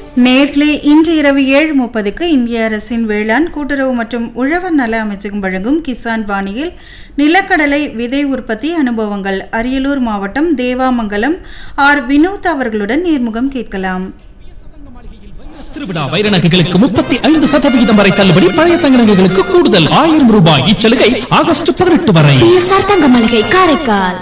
நேர்களே இன்று இரவு ஏழு முப்பதுக்கு இந்திய அரசின் வேளாண் கூட்டுறவு மற்றும் உழவர் நல அமைச்சகம் வழங்கும் கிசான் வாணியில் நிலக்கடலை விதை உற்பத்தி அனுபவங்கள் அரியலூர் மாவட்டம் தேவாமங்கலம் ஆர் வினோத் அவர்களுடன் நேர்முகம் கேட்கலாம் திருவிழா வைர நகைகளுக்கு முப்பத்தி ஐந்து சதவிகிதம் வரை தள்ளுபடி பழைய தங்க நகைகளுக்கு கூடுதல் ஆயிரம் ரூபாய் இச்சலுகை ஆகஸ்ட் பதினெட்டு வரை பிஎஸ்ஆர் தங்க மளிகை காரைக்கால்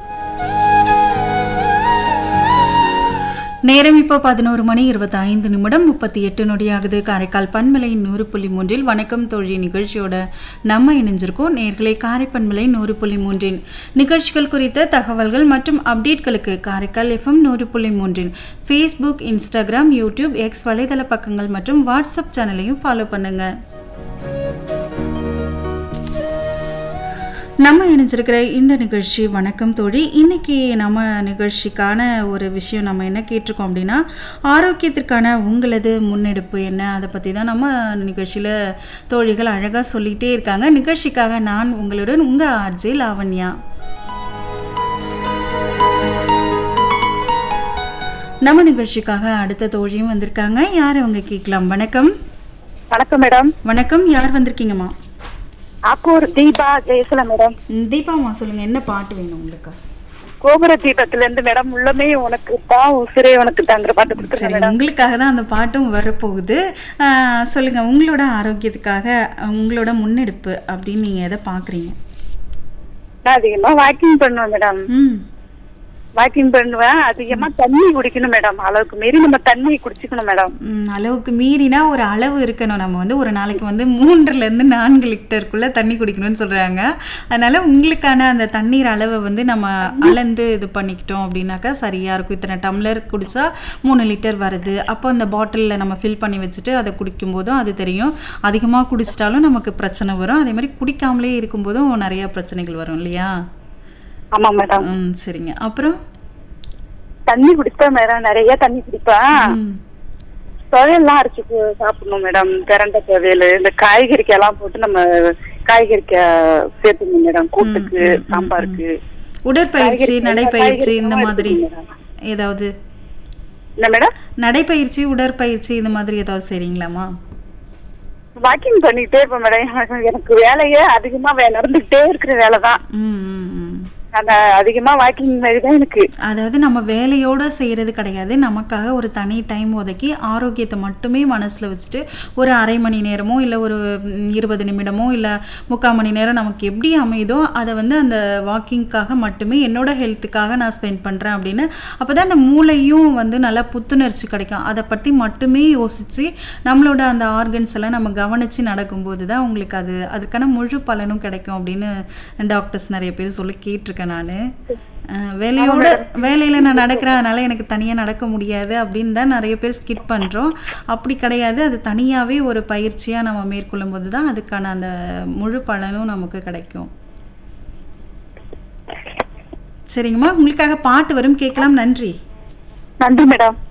நேரம் இப்போ பதினோரு மணி இருபத்தி ஐந்து நிமிடம் முப்பத்தி எட்டு நொடியாகுது காரைக்கால் பன்மலை நூறு புள்ளி மூன்றில் வணக்கம் தோழி நிகழ்ச்சியோட நம்ம இணைஞ்சிருக்கோம் நேர்களை காரைப்பன்மலை நூறு புள்ளி மூன்றின் நிகழ்ச்சிகள் குறித்த தகவல்கள் மற்றும் அப்டேட்களுக்கு காரைக்கால் எஃப்எம் நூறு புள்ளி மூன்றின் ஃபேஸ்புக் இன்ஸ்டாகிராம் யூடியூப் எக்ஸ் வலைதள பக்கங்கள் மற்றும் வாட்ஸ்அப் சேனலையும் ஃபாலோ பண்ணுங்க நம்ம இணைஞ்சிருக்கிற இந்த நிகழ்ச்சி வணக்கம் தோழி இன்னைக்கு நம்ம நிகழ்ச்சிக்கான ஒரு விஷயம் நம்ம என்ன கேட்டிருக்கோம் அப்படின்னா ஆரோக்கியத்திற்கான உங்களது முன்னெடுப்பு என்ன அதை பற்றி தான் நம்ம நிகழ்ச்சியில் தோழிகள் அழகாக சொல்லிகிட்டே இருக்காங்க நிகழ்ச்சிக்காக நான் உங்களுடன் உங்கள் ஆர்ஜே லாவண்யா நம்ம நிகழ்ச்சிக்காக அடுத்த தோழியும் வந்திருக்காங்க யார் அவங்க கேட்கலாம் வணக்கம் வணக்கம் மேடம் வணக்கம் யார் வந்திருக்கீங்கம்மா ஆக்கூர் தீபா ஜெயசல மேடம் ம், தீபாம்மா சொல்லுங்கள் என்ன பாட்டு வேணும் உங்களுக்கு கோபுர தீபத்துல இருந்து மேடம் உள்ளமே உனக்கு தான் உசிரே உனக்கு தாங்கிற பாட்டு கொடுத்துருங்க சரி மேடம் உங்களுக்காக தான் அந்த பாட்டும் வரப்போகுது ஆஹ், சொல்லுங்க உங்களோட ஆரோக்கியத்துக்காக உங்களோட முன்னெடுப்பு அப்படின்னு நீங்க எதை பாக்குறீங்க நான் அதிகமா வாக்கிங் பண்ணுவேன் மேடம் ம் வாக்கிங் பண்ணுவேன் அதிகமா தண்ணி குடிக்கணும் மேடம் அளவுக்கு மீறி நம்ம தண்ணி குடிச்சுக்கணும் மேடம் ம், அளவுக்கு மீறினா ஒரு அளவு இருக்கணும் நம்ம வந்து ஒரு நாளைக்கு வந்து மூன்றுல இருந்து நான்கு லிட்டருக்குள்ள தண்ணி குடிக்கணும்னு சொல்றாங்க அதனால உங்களுக்கான அந்த தண்ணீர் அளவை வந்து நம்ம அளந்து இது பண்ணிக்கிட்டோம் அப்படின்னாக்கா சரியா இருக்கும் இத்தனை டம்ளர் குடிச்சா மூணு லிட்டர் வருது அப்போ அந்த பாட்டிலில் நம்ம ஃபில் பண்ணி வச்சுட்டு அதை குடிக்கும் போதும் அது தெரியும் அதிகமாக குடிச்சிட்டாலும் நமக்கு பிரச்சனை வரும் அதே மாதிரி குடிக்காமலே இருக்கும்போதும் நிறைய பிரச்சனைகள் வரும் இல்லையா ஆமா மேடம் ம் சரிங்க அப்புறம் தண்ணி குடிப்பேன் மேடம் நிறைய தண்ணி குடிப்பேன் ம் துவையெல்லாம் அரைச்சு கு- சாப்பிடணும் மேடம் திரண்ட துவையல் இந்த காய்கறிக்கு எல்லாம் போட்டு நம்ம காய்கறிக்க சேர்த்துக்கணும் மேடம் கூட்டுக்கு சாம்பாருக்கு உடற்பயிற்சி காய்கறி- நடைப்பயிற்சி காய்கறி இந்த எல்லாம் மாதிரி எடுத்துக்கணும் ஏதாவது என்ன மேடம் நடைப்பயிற்சி உடற்பயிற்சி இந்த மாதிரி ஏதாவது செய்றீங்களாமா வாக்கிங் பண்ணிட்டே இருப்பேன் மேடம் எனக்கு வேலையே அதிகமா வே- நடந்துகிட்டே இருக்கிற வேலை தான் ம் ம், ம் அந்த அதிகமா வாக்கிங் மாதிரி தான் எனக்கு அதாவது நம்ம வேலையோட செய்கிறது கிடையாது நமக்காக ஒரு தனி டைம் ஒதுக்கி ஆரோக்கியத்தை மட்டுமே மனசில் வச்சுட்டு ஒரு அரை மணி நேரமோ இல்லை ஒரு ம், இருபது நிமிடமோ இல்லை முக்கால் மணி நேரம் நமக்கு எப்படி அமையுதோ அதை வந்து அந்த வாக்கிங்க்காக மட்டுமே என்னோட ஹெல்த்துக்காக நான் ஸ்பெண்ட் பண்ணுறேன் அப்படின்னு அப்போ தான் அந்த மூளையும் வந்து நல்லா புத்துணர்ச்சி கிடைக்கும் அதை பற்றி மட்டுமே யோசித்து நம்மளோட அந்த ஆர்கன்ஸ் எல்லாம் நம்ம கவனித்து நடக்கும்போது தான் உங்களுக்கு அது அதுக்கான முழு பலனும் கிடைக்கும் அப்படின்னு டாக்டர்ஸ் நிறைய பேர் சொல்லி கேட்டிருக்கேன் நான் வேலையோட வேலையில் நான் நடக்கிறேன் அதனால எனக்கு தனியாக நடக்க முடியாது அப்படின்னு தான் நிறைய பேர் ஸ்கிப் பண்ணுறோம் அப்படி கிடையாது அது தனியாகவே ஒரு பயிற்சியாக நம்ம மேற்கொள்ளும் போது தான் அதுக்கான அந்த முழு பலனும் நமக்கு கிடைக்கும் சரிங்கம்மா உங்களுக்காக பாட்டு வரும் கேட்கலாம் நன்றி நன்றி மேடம்